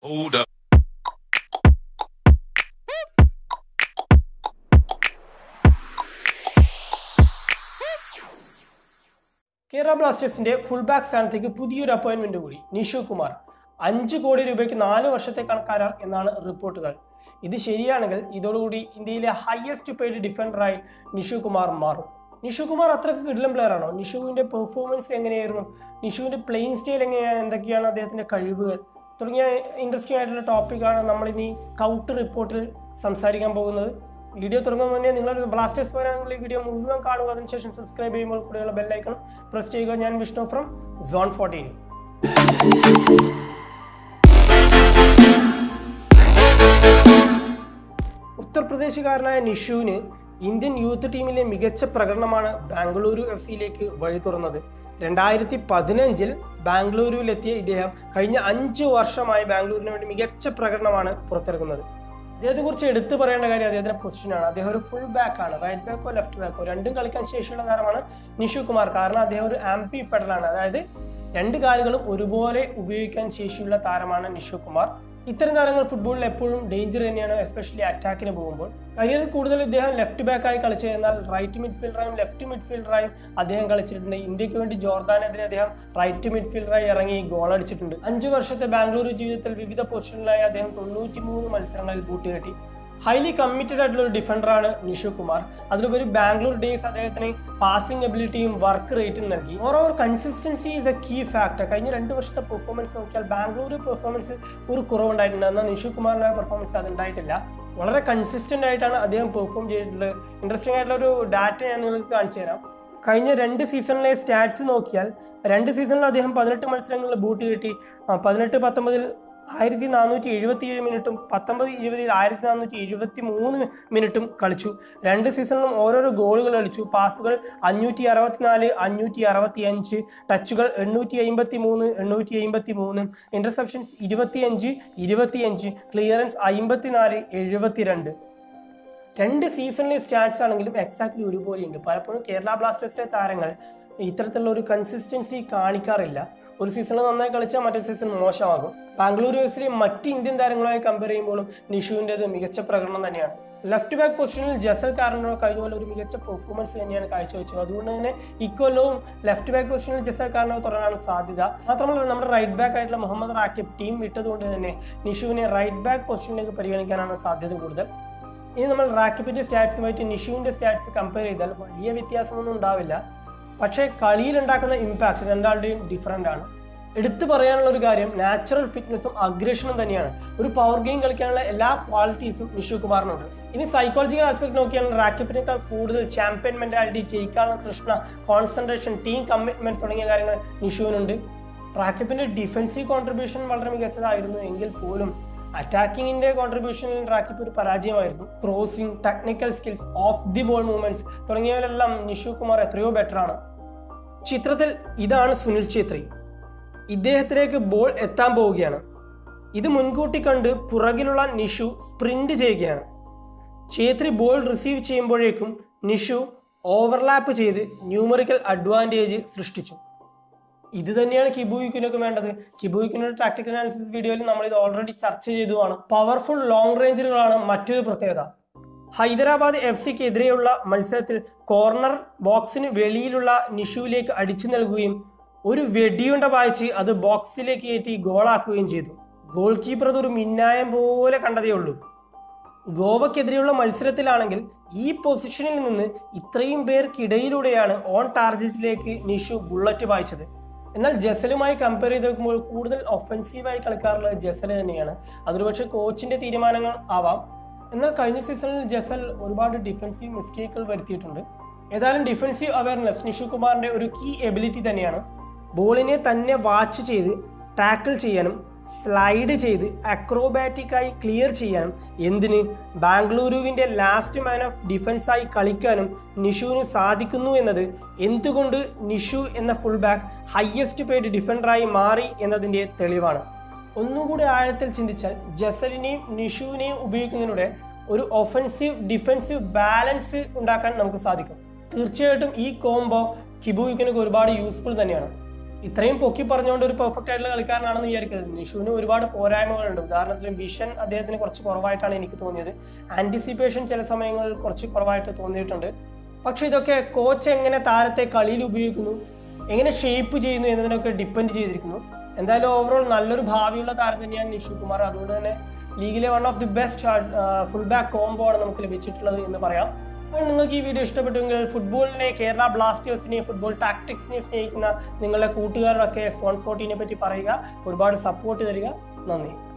Hold up. Kerala ബ്ലാസ്റ്റേഴ്സിന്റെ full back സ്ഥാനത്തേക്ക് പുതിയൊരു അപ്പോയിന്റ്മെന്റ് കൂടി നിഷു കുമാർ അഞ്ച് കോടി രൂപയ്ക്ക് നാല് വർഷത്തേക്കാണ് കരാർ എന്നാണ് റിപ്പോർട്ടുകൾ ഇത് ശരിയാണെങ്കിൽ ഇതോടുകൂടി ഇന്ത്യയിലെ ഹയസ്റ്റ് പെയ്ഡ് ഡിഫൻഡറായി നിഷു കുമാർ മാറും നിഷു കുമാർ അത്രയ്ക്ക് കിടിലം പ്ലെയർ ആണോ നിഷുവിന്റെ പെർഫോമൻസ് എങ്ങനെയായിരുന്നു നിഷുവിന്റെ പ്ലേയിങ് സ്റ്റൈൽ എങ്ങനെയാണ് എന്തൊക്കെയാണ് അദ്ദേഹത്തിന്റെ കഴിവുകൾ തുടങ്ങിയ ഇൻട്രസ്റ്റിംഗ് ആയിട്ടുള്ള ടോപ്പിക്കാണ് നമ്മൾ ഇനി സ്കൗട്ട് റിപ്പോർട്ടിൽ സംസാരിക്കാൻ പോകുന്നത് വീഡിയോ തുടങ്ങുമ്പോൾ തന്നെ നിങ്ങൾ ബ്ലാസ്റ്റേഴ്സ് വരാനുള്ള ഈ വീഡിയോ മുഴുവൻ കാണുക അതിനുശേഷം സബ്സ്ക്രൈബ് ചെയ്യുമ്പോൾ കൂടെയുള്ള ബെല്ലൈക്കൺ പ്രസ് ചെയ്യുക ഞാൻ വിഷ്ണു ഫ്രം സോൺ ഫോർട്ടീൻ ഉത്തർപ്രദേശുകാരനായ നിഷുവിന് ഇന്ത്യൻ യൂത്ത് ടീമിലെ മികച്ച പ്രകടനമാണ് ബാംഗ്ലൂരു എഫ് സിയിലേക്ക് വഴി തുറന്നത് രണ്ടായിരത്തി പതിനഞ്ചിൽ ബാംഗ്ലൂരുവിലെത്തിയ ഇദ്ദേഹം കഴിഞ്ഞ അഞ്ച് വർഷമായി ബാംഗ്ലൂരിന് വേണ്ടി മികച്ച പ്രകടനമാണ് പുറത്തിറക്കുന്നത് അദ്ദേഹത്തെ കുറിച്ച് എടുത്തു പറയേണ്ട കാര്യം അദ്ദേഹത്തിന്റെ പൊസിഷനാണ് അദ്ദേഹം ഒരു ഫുൾ ബാക്ക് ആണ് റൈറ്റ് ബാക്കോ ലെഫ്റ്റ് ബാക്കോ രണ്ടും കളിക്കാൻ ശേഷിയുള്ള താരമാണ് നിഷു കുമാർ കാരണം അദ്ദേഹം ഒരു ആംപി പെഡലാണ് അതായത് രണ്ട് കാലുകളും ഒരുപോലെ ഉപയോഗിക്കാൻ ശേഷിയുള്ള താരമാണ് നിഷു കുമാർ ഇത്തരം താരങ്ങൾ ഫുട്ബോളിൽ എപ്പോഴും ഡേഞ്ചർ തന്നെയാണ് എസ്പെഷ്യലി അറ്റാക്കിന് പോകുമ്പോൾ കരിയറിൽ കൂടുതൽ ഇദ്ദേഹം ലെഫ്റ്റ് ബാക്കായി കളിച്ചു എന്നാൽ റൈറ്റ് മിഡ്ഫീൽഡറായും ലെഫ്റ്റ് മിഡ്ഫീൽഡറായും അദ്ദേഹം കളിച്ചിട്ടുണ്ട് ഇന്ത്യക്ക് വേണ്ടി ജോർദാനെതിരെ അദ്ദേഹം റൈറ്റ് മിഡ്ഫീൽഡറായി ഇറങ്ങി ഗോൾ അടിച്ചിട്ടുണ്ട് അഞ്ചു വർഷത്തെ ബാംഗ്ലൂരു ജീവിതത്തിൽ വിവിധ പൊസിഷനിലായി അദ്ദേഹം തൊണ്ണൂറ്റി മൂന്ന് മത്സരങ്ങളിൽ ബൂട്ടുകെട്ടി ഹൈലി കമ്മിറ്റഡ് ആയിട്ടുള്ള ഒരു ഡിഫൻഡറാണ് നിഷു കുമാർ അതിലുപരി ബാംഗ്ലൂർ ഡേയ്സ് അദ്ദേഹത്തിന് പാസിംഗ് എബിലിറ്റിയും വർക്ക് റേറ്റും നൽകി over consistency is a key factor കഴിഞ്ഞ രണ്ട് വർഷത്തെ പെർഫോമൻസ് നോക്കിയാൽ ബാംഗ്ലൂർ പെർഫോമൻസ് ഒരു കുറവുണ്ടായിട്ടുണ്ട് എന്നാൽ നിഷു കുമാറിന്റെ പെർഫോമൻസ് അത് ഉണ്ടായിട്ടില്ല വളരെ കൺസിസ്റ്റന്റ് ആയിട്ടാണ് അദ്ദേഹം പെർഫോം ചെയ്തിട്ടുള്ളത് ഇൻട്രസ്റ്റിംഗ് ആയിട്ടുള്ള ഒരു ഡാറ്റ ഞാൻ നിങ്ങൾക്ക് കാണിച്ചു തരാം കഴിഞ്ഞ രണ്ട് സീസണിലെ സ്റ്റാറ്റ്സ് നോക്കിയാൽ രണ്ട് സീസണിൽ അദ്ദേഹം പതിനെട്ട് മത്സരങ്ങളിൽ ബൂട്ട് കിട്ടി ആ, പതിനെട്ട് പത്തൊമ്പതിൽ ആയിരത്തി നാനൂറ്റി എഴുപത്തി ഏഴ് മിനിറ്റും പത്തൊമ്പത് ഇരുപതിൽ ആയിരത്തി നാനൂറ്റി എഴുപത്തി മൂന്ന് മിനിറ്റും കളിച്ചു രണ്ട് സീസണിലും ഓരോരോ ഗോളുകൾ കളിച്ചു പാസുകൾ അഞ്ഞൂറ്റി അറുപത്തിനാല് അഞ്ഞൂറ്റി അറുപത്തി അഞ്ച് ടച്ചുകൾ എണ്ണൂറ്റി അമ്പത്തി മൂന്ന് എണ്ണൂറ്റി അമ്പത്തി മൂന്ന് ഇന്റർസെപ്ഷൻസ് ഇരുപത്തിയഞ്ച് ഇരുപത്തിയഞ്ച് ക്ലിയറൻസ് അമ്പത്തിനാല് എഴുപത്തിരണ്ട് രണ്ട് സീസണിലെ സ്റ്റാറ്റ്സ് ആണെങ്കിലും എക്സാക്ട്ലി ഒരുപോലെയുണ്ട് പലപ്പോഴും കേരള ബ്ലാസ്റ്റേഴ്സിലെ താരങ്ങൾ ഇത്തരത്തിലുള്ള ഒരു കൺസിസ്റ്റൻസി കാണിക്കാറില്ല ഒരു സീസണിൽ നന്നായി കളിച്ചാൽ മറ്റേ സീസൺ മോശമാകും ബാംഗ്ലൂരു എഫ്സിലെ മറ്റ് ഇന്ത്യൻ താരങ്ങളുമായി കമ്പയർ ചെയ്യുമ്പോഴും നിഷുവിൻ്റെത് മികച്ച പ്രകടനം തന്നെയാണ് ലെഫ്റ്റ് ബാക്ക് പൊസിഷനിൽ ജസൽ കാരനോ കഴിഞ്ഞ പോലെ ഒരു മികച്ച പെർഫോമൻസ് തന്നെയാണ് കാഴ്ചവെച്ചത് അതുകൊണ്ട് തന്നെ ഇക്കൊല്ലവും ലെഫ്റ്റ് ബാക്ക് പൊസിഷനിൽ ജസൽ കാരനോ തുടരാനാണ് സാധ്യത മാത്രമല്ല നമ്മുടെ റൈറ്റ് ബാക്ക് ആയിട്ടുള്ള മുഹമ്മദ് റാക്കിബ് ടീം വിട്ടതുകൊണ്ട് തന്നെ നിഷുവിനെ റൈറ്റ് ബാക്ക് പൊസിഷനിലേക്ക് പരിഗണിക്കാനാണ് സാധ്യത കൂടുതൽ ഇനി നമ്മൾ റാക്കിപ്പിന്റെ സ്റ്റാറ്റ്സുമായിട്ട് നിഷുവിന്റെ സ്റ്റാറ്റ്സ് കമ്പയർ ചെയ്താൽ വലിയ വ്യത്യാസമൊന്നും ഉണ്ടാവില്ല പക്ഷേ കളിയിൽ ഉണ്ടാക്കുന്ന ഇമ്പാക്ട് രണ്ടാളുടെയും ഡിഫറൻ്റ് ആണ് എടുത്തു പറയാനുള്ള ഒരു കാര്യം നാച്ചുറൽ ഫിറ്റ്നസും അഗ്രഷനും തന്നെയാണ് ഒരു പവർ ഗെയിം കളിക്കാനുള്ള എല്ലാ ക്വാളിറ്റീസും നിഷു കുമാറിനുണ്ട് ഇനി സൈക്കോളജിക്കൽ ആസ്പെക്ട് നോക്കിയാൽ റാക്കിപ്പിനേക്കാൾ കൂടുതൽ ചാമ്പ്യൻ മെന്റാലിറ്റി ജയിക്കാനുള്ള തൃഷ്ണ കോൺസെൻട്രേഷൻ ടീം കമ്മിറ്റ്മെന്റ് തുടങ്ങിയ കാര്യങ്ങൾ നിഷുവിനുണ്ട് റാക്കിപ്പിന്റെ ഡിഫൻസീവ് കോൺട്രിബ്യൂഷൻ വളരെ മികച്ചതായിരുന്നു എങ്കിൽ പോലും അറ്റാക്കിങ്ങിന്റെ കോൺട്രിബ്യൂഷനിൽ റാക്കിപ്പ് ഒരു പരാജയമായിരുന്നു crossing technical skills of the ball movements തുടങ്ങിയവരെല്ലാം നിഷു കുമാർ എത്രയോ ബെറ്റർ ആണ് ചിത്രത്തിൽ ഇതാണ് സുനിൽ ഛേത്രി ഇദ്ദേഹത്തിലേക്ക് ബോൾ എത്താൻ പോവുകയാണ് ഇത് മുൻകൂട്ടി കണ്ട് പുറകിലുള്ള നിഷു സ്പ്രിന്റ് ചെയ്യുകയാണ് ഛേത്രി ബോൾ റിസീവ് ചെയ്യുമ്പോഴേക്കും നിഷു ഓവർലാപ്പ് ചെയ്ത് ന്യൂമറിക്കൽ അഡ്വാൻറ്റേജ് സൃഷ്ടിച്ചു ഇത് തന്നെയാണ് കിബുയിക്കിനൊക്കെ വേണ്ടത് കിബുയിക്കിനൊരു ടാക്ടിക്കൽ അനാലിസിസ് വീഡിയോയിൽ നമ്മൾ ഇത് ഓൾറെഡി ചർച്ച ചെയ്തതാണ് പവർഫുൾ ലോങ് റേഞ്ചറുകളാണ് മറ്റൊരു പ്രത്യേകത ഹൈദരാബാദ് എഫ് സിക്ക് എതിരെയുള്ള മത്സരത്തിൽ കോർണർ ബോക്സിന് വെളിയിലുള്ള നിഷുവിലേക്ക് അടിച്ചു നൽകുകയും ഒരു വെടിയുണ്ട വായിച്ച് അത് ബോക്സിലേക്ക് കയറ്റി ഗോളാക്കുകയും ചെയ്തു ഗോൾ കീപ്പർ അതൊരു മിന്നായം പോലെ കണ്ടതേ ഉള്ളൂ ഗോവയ്ക്കെതിരെയുള്ള മത്സരത്തിലാണെങ്കിൽ ഈ പൊസിഷനിൽ നിന്ന് ഇത്രയും പേർക്കിടയിലൂടെയാണ് ഓൺ ടാർഗറ്റിലേക്ക് നിഷു ബുള്ളറ്റ് വായിച്ചത് എന്നാൽ ജസലുമായി കമ്പയർ ചെയ്ത് നോക്കുമ്പോൾ കൂടുതൽ ഒഫൻസീവായി കളിക്കാറുള്ളത് ജസൽ തന്നെയാണ് അതൊരുപക്ഷെ കോച്ചിന്റെ തീരുമാനങ്ങൾ ആവാം എന്നാൽ കഴിഞ്ഞ സീസണിൽ ജസൽ ഒരുപാട് ഡിഫൻസീവ് മിസ്റ്റേക്കുകൾ വരുത്തിയിട്ടുണ്ട് ഏതായാലും ഡിഫൻസീവ് അവയർനെസ് നിഷു കുമാറിന്റെ ഒരു കീ എബിലിറ്റി തന്നെയാണ് ബോളിനെ തന്നെ വാച്ച് ചെയ്ത് ടാക്കിൾ ചെയ്യാനും സ്ലൈഡ് ചെയ്ത് അക്രോബാറ്റിക്കായി ക്ലിയർ ചെയ്യാനും എന്തിന് ബാംഗ്ലൂരുവിൻ്റെ ലാസ്റ്റ് മാൻ ഓഫ് ഡിഫൻസായി കളിക്കാനും നിഷുവിന് സാധിക്കുന്നു എന്നത് എന്തുകൊണ്ട് നിഷു എന്ന ഫുൾ ബാക്ക് ഹയസ്റ്റ് പെയ്ഡ് ഡിഫൻഡറായി മാറി എന്നതിൻ്റെ തെളിവാണ് ഒന്നുകൂടി ആഴത്തിൽ ചിന്തിച്ചാൽ ജസലിനെയും നിഷുവിനെയും ഉപയോഗിക്കുന്നതിലൂടെ ഒരു ഒഫൻസീവ് ഡിഫൻസീവ് ബാലൻസ് ഉണ്ടാക്കാൻ നമുക്ക് സാധിക്കും തീർച്ചയായിട്ടും ഈ കോംബോ കിബുയിക്കിനൊക്കെ ഒരുപാട് യൂസ്ഫുൾ തന്നെയാണ് ഇത്രയും പൊക്കി പറഞ്ഞുകൊണ്ട് ഒരു പെർഫെക്റ്റ് ആയിട്ടുള്ള കളിക്കാരനാണെന്ന് വിചാരിക്കരുത് നിഷുവിന് ഒരുപാട് പോരായ്മകളുണ്ട് ഉദാഹരണത്തിന് വിഷൻ അദ്ദേഹത്തിന് കുറച്ച് കുറവായിട്ടാണ് എനിക്ക് തോന്നിയത് ആന്റിസിപ്പേഷൻ ചില സമയങ്ങളിൽ കുറച്ച് കുറവായിട്ട് തോന്നിയിട്ടുണ്ട് പക്ഷെ ഇതൊക്കെ കോച്ച് എങ്ങനെ താരത്തെ കളിയിൽ ഉപയോഗിക്കുന്നു എങ്ങനെ ഷേപ്പ് ചെയ്യുന്നു എന്നതിനൊക്കെ ഡിപ്പെൻഡ് ചെയ്തിരിക്കുന്നു എന്തായാലും ഓവറോൾ നല്ലൊരു ഭാവിയുള്ള താരം തന്നെയാണ് നിഷു കുമാർ അതുകൊണ്ട് തന്നെ ലീഗിലെ one of the best full back combo ആണ് നമുക്ക് ലഭിച്ചിട്ടുള്ളത് എന്ന് പറയാം അപ്പോൾ നിങ്ങൾക്ക് ഈ വീഡിയോ ഇഷ്ടപ്പെട്ടുവെങ്കിൽ ഫുട്ബോളിനെ കേരള ബ്ലാസ്റ്റേഴ്സിനെയും ഫുട്ബോൾ ടാക്ടിക്സിനെയും സ്നേഹിക്കുന്ന നിങ്ങളുടെ കൂട്ടുകാരോടൊക്കെ ഫോൺ ഫോർട്ടീനെ പറ്റി പറയുക ഒരുപാട് സപ്പോർട്ട് തരിക നന്ദി